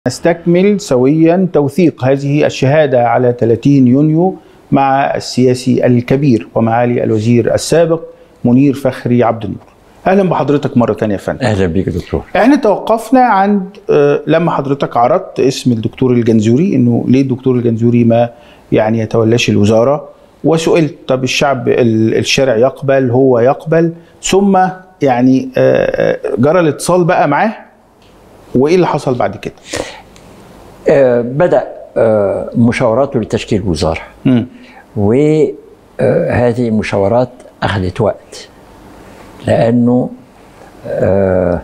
نستكمل سويا توثيق هذه الشهادة على 30 يونيو مع السياسي الكبير ومعالي الوزير السابق منير فخري عبد النور اهلا بحضرتك مره ثانيه يا فندم اهلا بيك يا دكتور احنا توقفنا عند آه، لما حضرتك عرضت اسم الدكتور الجنزوري انه ليه الدكتور الجنزوري ما يعني يتولاش الوزاره وسئلت طب الشعب ال- الشارع يقبل هو يقبل ثم يعني آه، آه، جرى الاتصال بقى معاه وايه اللي حصل بعد كده؟ آه بدا آه مشاوراته لتشكيل وزاره مم. وهذه المشاورات اخذت وقت لانه آه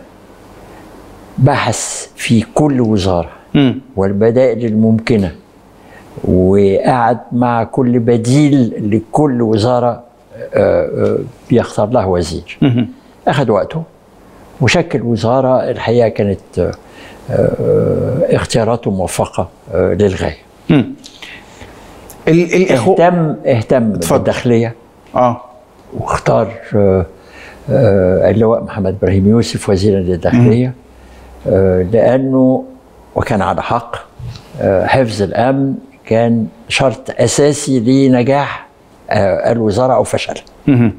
بحث في كل وزاره مم. والبدائل الممكنه وقعد مع كل بديل لكل وزاره آه آه بيختار لها وزير مم. اخذ وقته وشكل وزاره الحقيقه كانت آه، آه، اختياراته موفقه آه، للغايه مم. ال- الاخوه اهتم اهتم اتفضل. بالداخليه اه واختار آه، آه، اللواء محمد ابراهيم يوسف وزيرا للداخليه آه، لانه وكان على حق آه، حفظ الامن كان شرط اساسي لنجاح آه، الوزاره او فشلها مم.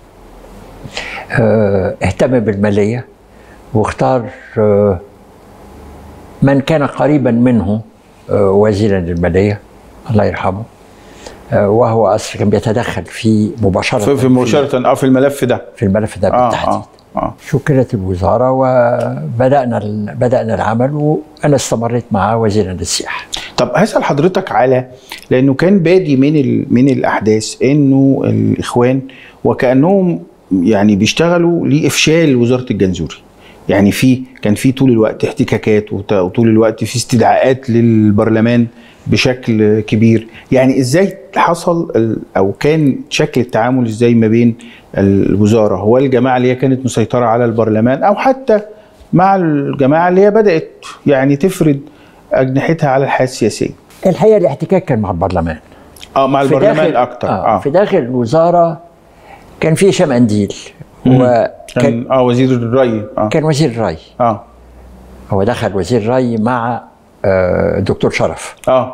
آه، اهتم بالمالية واختار آه، من كان قريبا منه آه، وزيرا للمالية الله يرحمه آه، وهو أصلا كان بيتدخل في مباشرة في في مباشره اه في الملف ده في الملف ده اه بالتحديد اه اه شكلت الوزارة وبدأنا ال- بدأنا العمل وأنا استمريت معاه وزيرا للسياحة طب هسأل حضرتك على لأنه كان بادي من ال... من الأحداث إنه الإخوان وكأنهم يعني بيشتغلوا لإفشال وزارة الجنزوري يعني في كان في طول الوقت احتكاكات وت- وطول الوقت في استدعاءات للبرلمان بشكل كبير يعني ازاي حصل ال- او كان شكل التعامل ازاي ما بين الوزاره هو الجماعه اللي هي كانت مسيطره على البرلمان او حتى مع الجماعه اللي هي بدات يعني تفرد اجنحتها على الحياه السياسيه الحقيقة الاحتكاك كان مع البرلمان اه مع في البرلمان داخل اكتر آه. اه في داخل الوزارة كان في هشام أنديل وكان كان اه وزير الري اه كان وزير الري اه هو دخل وزير الري مع آه، الدكتور شرف اه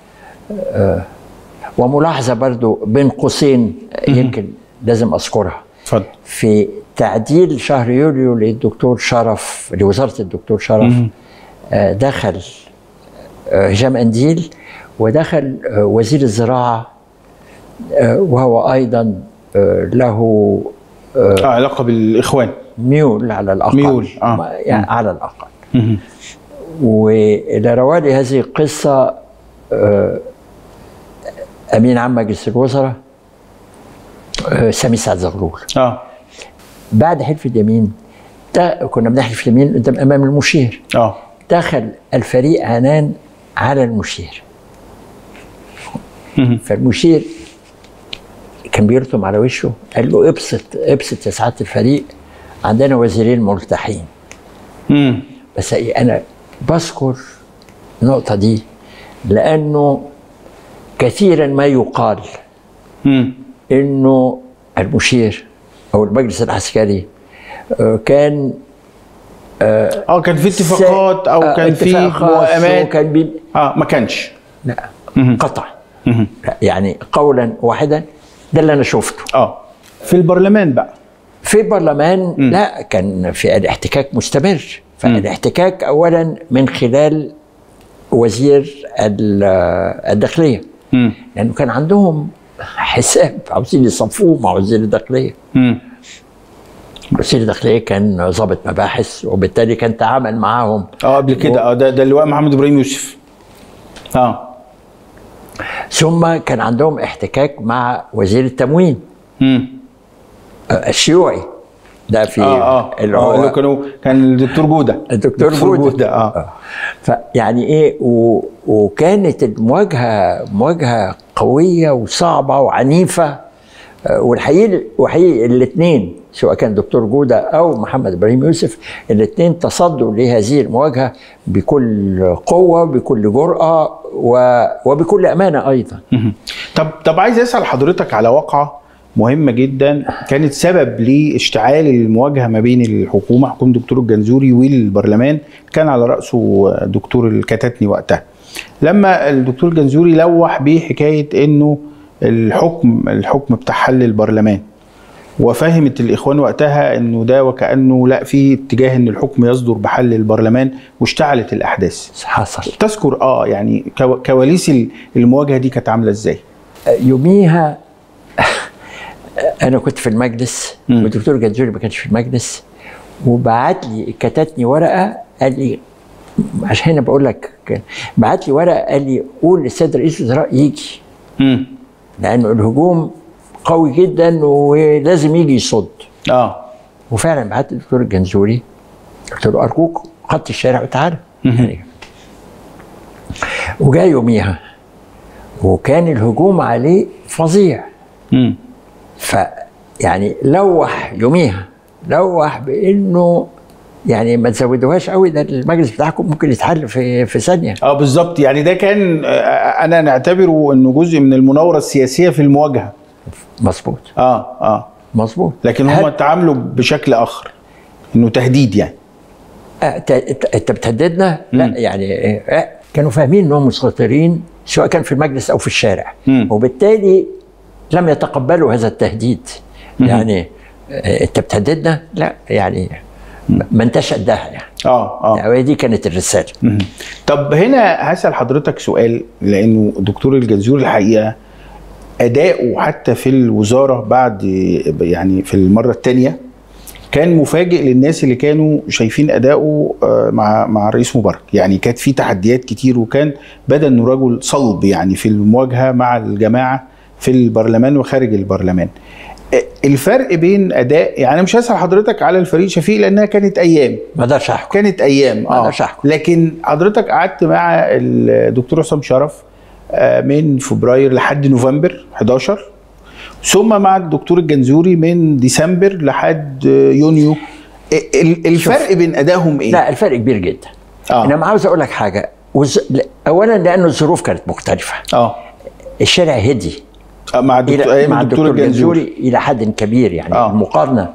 وملاحظه برضو بين قوسين يمكن لازم اذكرها اتفضل في تعديل شهر يوليو للدكتور شرف لوزاره الدكتور شرف آه، دخل آه، هشام انديل ودخل آه، وزير الزراعه آه، وهو ايضا آه، له اه علاقه بالاخوان ميول على الاقل ميول، آه. ما- يعني على الاقل مهم. والى روالي هذه القصه آه، امين عام مجلس الوزراء آه، سامي سعد زغلول اه بعد حلف اليمين ده كنا بنحلف اليمين قدام امام المشير اه دخل الفريق عنان على المشير مهم. فالمشير كان بيرسم على وشه قال له ابسط ابسط يا سعاده الفريق عندنا وزيرين ملتحين مم. بس إيه انا بذكر النقطه دي لانه كثيرا ما يقال مم. انه المشير او المجلس العسكري آه، كان اه كان في اتفاقات او آه، كان في اتفاق خاص موائمات وكان بي... اه ما كانش لا مهم. قطع مهم. لا، يعني قولا واحدا ده اللي انا شفته اه في البرلمان بقى في البرلمان لا كان في الاحتكاك مستمر فالاحتكاك اولا من خلال وزير ال- الداخليه مم. لانه كان عندهم حساب عاوزين يصفوه مع وزير الداخليه مم. وزير الداخليه كان ضابط مباحث وبالتالي كان تعامل معاهم اه قبل كده اه ده ده اللواء محمد ابراهيم يوسف اه ثم كان عندهم احتكاك مع وزير التموين مم. آه، الشيوعي ده في اه اه اللي آه، اللي هو كانوا كان الدكتور جوده الدكتور جودة. اه فيعني ايه و... وكانت المواجهه مواجهه قويه وصعبه وعنيفه آه، والحقيقه وحقيقي الاثنين سواء كان دكتور جوده او محمد ابراهيم يوسف الاثنين تصدوا لهذه المواجهه بكل قوه بكل جراه و... وبكل امانه ايضا مهم. طب طب عايز اسال حضرتك على واقعه مهمه جدا كانت سبب لاشتعال المواجهه ما بين الحكومه حكومه دكتور الجنزوري والبرلمان كان على راسه دكتور الكتاتني وقتها لما الدكتور الجنزوري لوح بحكايه انه الحكم الحكم بتاع حل البرلمان وفهمت الاخوان وقتها انه ده وكانه لا في اتجاه ان الحكم يصدر بحل البرلمان واشتعلت الاحداث حصل تذكر اه يعني كو- كواليس المواجهه دي كانت عامله ازاي يوميها انا كنت في المجلس مم. والدكتور جنزوري ما كانش في المجلس وبعت لي كتبني ورقه قال لي عشان هنا بقول لك كان- بعت لي ورقه قال لي قول للسيد رئيس الوزراء يجي امم لانه الهجوم قوي جدا ولازم يجي يصد اه وفعلا بعت الدكتور الجنزوري قلت له ارجوك خط الشارع وتعالى يعني وجاء يوميها وكان الهجوم عليه فظيع امم ف يعني لوح يوميها لوح بانه يعني ما تزودوهاش قوي ده المجلس بتاعكم ممكن يتحل في في ثانيه اه بالظبط يعني ده كان آه، انا نعتبره انه جزء من المناوره السياسيه في المواجهه مظبوط اه اه مظبوط لكن هم تعاملوا بشكل اخر انه تهديد يعني آه، ت- ت- انت بتهددنا؟ لا يعني آه، كانوا فاهمين انهم مسيطرين سواء كان في المجلس او في الشارع مم. وبالتالي لم يتقبلوا هذا التهديد يعني آه، انت بتهددنا؟ لا يعني ما انتش قدها يعني اه اه يعني دي كانت الرساله مهم. طب هنا هسأل حضرتك سؤال لأنه الدكتور الجنزوري الحقيقة أداؤه حتى في الوزارة بعد يعني في المرة الثانية كان مفاجئ للناس اللي كانوا شايفين أداؤه آه، مع مع الرئيس مبارك يعني كانت في تحديات كتير وكان بدا انه رجل صلب يعني في المواجهة مع الجماعة في البرلمان وخارج البرلمان آه، الفرق بين أداء يعني أنا مش هسأل حضرتك على الفريق شفيق لأنها كانت أيام ما اقدرش احكم كانت ايام ما اه أقدرش أحكم. لكن حضرتك قعدت مع الدكتور حسام شرف آه، من فبراير لحد نوفمبر 11 ثم مع الدكتور الجنزوري من ديسمبر لحد آه، يونيو ال- الفرق بين ادائهم ايه؟ لا الفرق كبير جدا آه. انما عاوز اقول لك حاجه وز... لا، اولا لانه الظروف كانت مختلفه اه الشارع هدي آه، مع الدكتور, إلى أيام مع الدكتور الدكتور الجنزوري الجنزوري الى حد كبير يعني آه. آه. المقارنه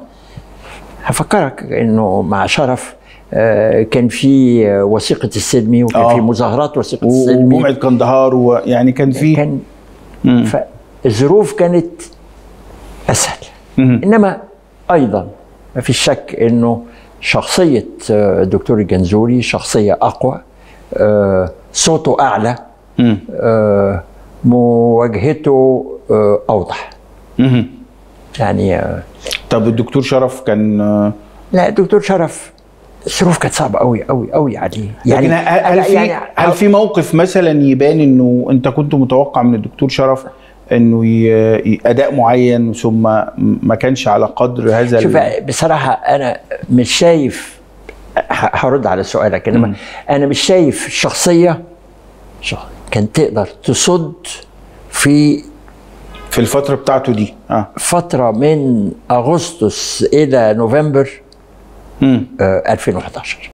هفكرك انه مع شرف آه، كان في آه، وثيقه السلمي وكان آه. في مظاهرات وثيقه و- السلمي وجمعه قندهار ويعني كان في كان مم. فالظروف كانت اسهل مم. انما ايضا ما فيش شك انه شخصيه آه، الدكتور الجنزوري شخصيه اقوى آه، صوته اعلى مم. آه، مواجهته آه، اوضح مم. يعني آه، طب الدكتور شرف كان آه، لا الدكتور شرف الظروف كانت صعبه قوي قوي قوي عليه لكن هل هل أنا في يعني هل في موقف مثلا يبان انه انت كنت متوقع من الدكتور شرف انه ي- ي- اداء معين ثم ما كانش على قدر هذا شوف ال- بصراحه انا مش شايف ه- هرد على سؤالك انما انا مش شايف شخصيه شخ- كان تقدر تصد في في الفتره بتاعته دي اه فتره من اغسطس الى نوفمبر مم. آه، 2011